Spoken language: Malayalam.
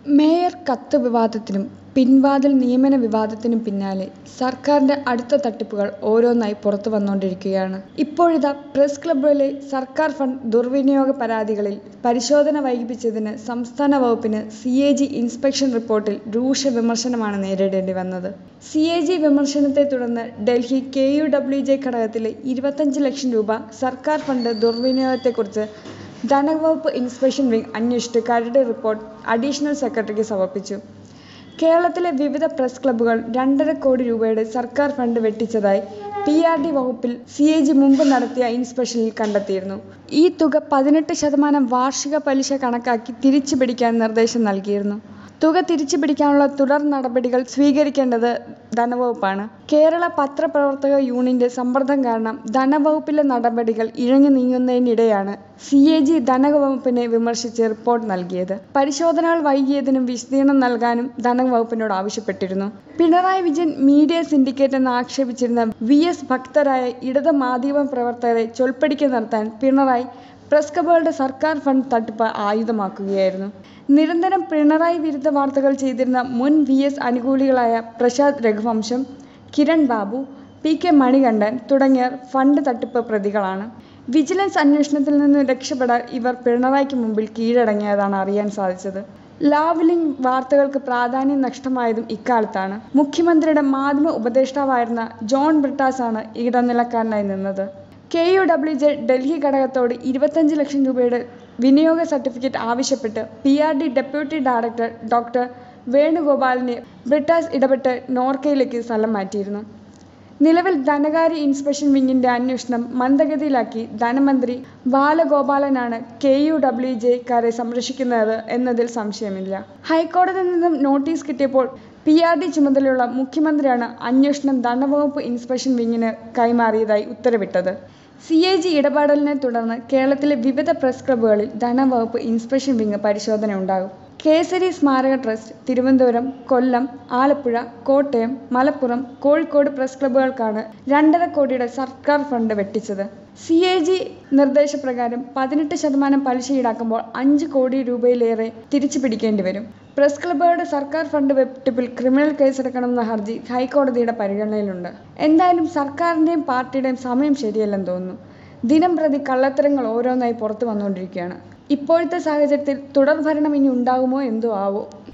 മേയർ കത്ത് വിവാദത്തിനും പിൻവാതിൽ നിയമന വിവാദത്തിനും പിന്നാലെ സർക്കാരിന്റെ അടുത്ത തട്ടിപ്പുകൾ ഓരോന്നായി പുറത്തുവന്നുകൊണ്ടിരിക്കുകയാണ്. ഇപ്പോഴിതാ പ്രസ് ക്ലബ്ബിലെ സർക്കാർ ഫണ്ട് ദുർവിനിയോഗ പരാതികളിൽ പരിശോധന വൈകിപ്പിച്ചതിന് സംസ്ഥാന വകുപ്പിന് സിഎജി ഇൻസ്പെക്ഷൻ റിപ്പോർട്ടിൽ രൂക്ഷ വിമർശനമാണ് നേരിടേണ്ടി വന്നത്. സിഎജി വിമർശനത്തെ തുടർന്ന് ഡൽഹി കെയുഡബ്ല്യുജെ ഘടകത്തിലെ ഇരുപത്തഞ്ച് ലക്ഷം രൂപ സർക്കാർ ഫണ്ട് ദുർവിനിയോഗത്തെക്കുറിച്ച് ധനവകുപ്പ് ഇൻസ്പെക്ഷൻ വിങ് അന്വേഷിച്ച് കരട് റിപ്പോർട്ട് അഡീഷണൽ സെക്രട്ടറിക്ക് സമർപ്പിച്ചു. കേരളത്തിലെ വിവിധ പ്രസ് ക്ലബ്ബുകൾ രണ്ടര കോടി രൂപയുടെ സർക്കാർ ഫണ്ട് വെട്ടിച്ചതായി പിആർഡി വകുപ്പിൽ സിഎജി മുമ്പ് നടത്തിയ ഇൻസ്പെക്ഷനിൽ കണ്ടെത്തിയിരുന്നു. ഈ തുക പതിനെട്ട് ശതമാനം വാർഷിക പലിശ കണക്കാക്കി തിരിച്ചുപിടിക്കാൻ നിർദ്ദേശം നൽകിയിരുന്നു. തുക തിരിച്ചുപിടിക്കാനുള്ള തുടർ നടപടികൾ സ്വീകരിക്കേണ്ടത് ധനവകുപ്പാണ്. കേരള പത്രപ്രവർത്തക യൂണിയന്റെ സമ്മർദ്ദം കാരണം ധനവകുപ്പിലെ നടപടികൾ ഇഴഞ്ഞു നീങ്ങുന്നതിനിടെയാണ് സിഎജി ധനവകുപ്പിനെ വിമർശിച്ച് റിപ്പോർട്ട് നൽകിയത്. പരിശോധനകൾ വൈകിയതിന് വിശദീകരണം നൽകാനും ധനവകുപ്പിനോട് ആവശ്യപ്പെട്ടിരുന്നു. പിണറായി വിജയൻ മീഡിയ സിൻഡിക്കേറ്റ് എന്ന് ആക്ഷേപിച്ചിരുന്ന വി. എസ്. ഭക്തരായ ഇടത് മാധ്യമപ്രവർത്തകരെ ചൊൽപ്പടിക്ക് നിർത്താൻ പിണറായി പ്രസ് ക്ലബ്ബുകളുടെ സർക്കാർ ഫണ്ട് തട്ടിപ്പ് ആയുധമാക്കുകയായിരുന്നു. നിരന്തരം പിണറായി വിരുദ്ധ വാർത്തകൾ ചെയ്തിരുന്ന മുൻ വി. എസ്. അനുകൂലികളായ പ്രസാദ് രഘുവംശം, കിരൺ ബാബു, പി. കെ. മണികണ്ഠൻ തുടങ്ങിയവർ ഫണ്ട് തട്ടിപ്പ് പ്രതികളാണ്. വിജിലൻസ് അന്വേഷണത്തിൽ നിന്നു രക്ഷപ്പെടാൻ ഇവർ പിണറായിക്ക് മുമ്പിൽ കീഴടങ്ങിയതാണ് അറിയാൻ സാധിച്ചത്. ലാവ്ലിൻ വാർത്തകൾക്ക് പ്രാധാന്യം നഷ്ടമായതും ഇക്കാലത്താണ്. മുഖ്യമന്ത്രിയുടെ മാധ്യമ ഉപദേഷ്ടാവായിരുന്ന ജോൺ ബ്രിട്ടാസാണ് ഇടനിലക്കാരനായി നിന്നത്. കെയുഡബ്ല്യുജെ ഡൽഹി ഘടകത്തോട് ഇരുപത്തഞ്ച് ലക്ഷം രൂപയുടെ വിനിയോഗ സർട്ടിഫിക്കറ്റ് ആവശ്യപ്പെട്ട് പിആർഡി ഡെപ്യൂട്ടി ഡയറക്ടർ ഡോ. വേണുഗോപാലിനെ ബ്രിട്ടാസ് ഇടപെട്ട് നോർക്കയിലേക്ക് സ്ഥലം മാറ്റിയിരുന്നു. നിലവിൽ ധനകാര്യ ഇൻസ്പെക്ഷൻ വിങ്ങിന്റെ അന്വേഷണം മന്ദഗതിയിലാക്കി ധനമന്ത്രി ബാലഗോപാലനാണ് കെയുഡബ്ല്യുജെക്കാരെ സംരക്ഷിക്കുന്നത് എന്നതിൽ സംശയമില്ല. ഹൈക്കോടതിയിൽ നിന്നും നോട്ടീസ് കിട്ടിയപ്പോൾ പിആർഡി ചുമതലയുള്ള മുഖ്യമന്ത്രിയാണ് അന്വേഷണം ധനവകുപ്പ് ഇൻസ്പെക്ഷൻ വിങ്ങിന് കൈമാറിയതായി ഉത്തരവിട്ടത്. സിഎജി ഇടപെടലിനെ തുടർന്ന് കേരളത്തിലെ വിവിധ പ്രസ് ക്ലബ്ബുകളിൽ ധനവകുപ്പ് ഇൻസ്പെക്ഷൻ വിങ് പരിശോധനയുണ്ടാകും. കേസരി സ്മാരക ട്രസ്റ്റ്, തിരുവനന്തപുരം, കൊല്ലം, ആലപ്പുഴ, കോട്ടയം, മലപ്പുറം, കോഴിക്കോട് പ്രസ് ക്ലബ്ബുകൾക്കാണ് രണ്ടര കോടിയുടെ സർക്കാർ ഫണ്ട് വെട്ടിച്ചത്. സിഎജി നിർദ്ദേശപ്രകാരം പതിനെട്ട് ശതമാനം പലിശ ഈടാക്കുമ്പോൾ അഞ്ച് കോടി രൂപയിലേറെ തിരിച്ചുപിടിക്കേണ്ടി വരും. പ്രസ് ക്ലബ്ബുകളുടെ സർക്കാർ ഫണ്ട് വെട്ടിപ്പിൽ ക്രിമിനൽ കേസെടുക്കണമെന്ന ഹർജി ഹൈക്കോടതിയുടെ പരിഗണനയിലുണ്ട്. എന്തായാലും സർക്കാരിന്റെയും പാർട്ടിയുടെയും സമയം ശരിയല്ലെന്ന് തോന്നുന്നു. ദിനംപ്രതി കള്ളത്തരങ്ങൾ ഓരോന്നായി പുറത്തുവന്നുകൊണ്ടിരിക്കുകയാണ്. ഇപ്പോഴത്തെ സാഹചര്യത്തിൽ തുടർഭരണം ഇനി ഉണ്ടാകുമോ എന്തോ ആവോ.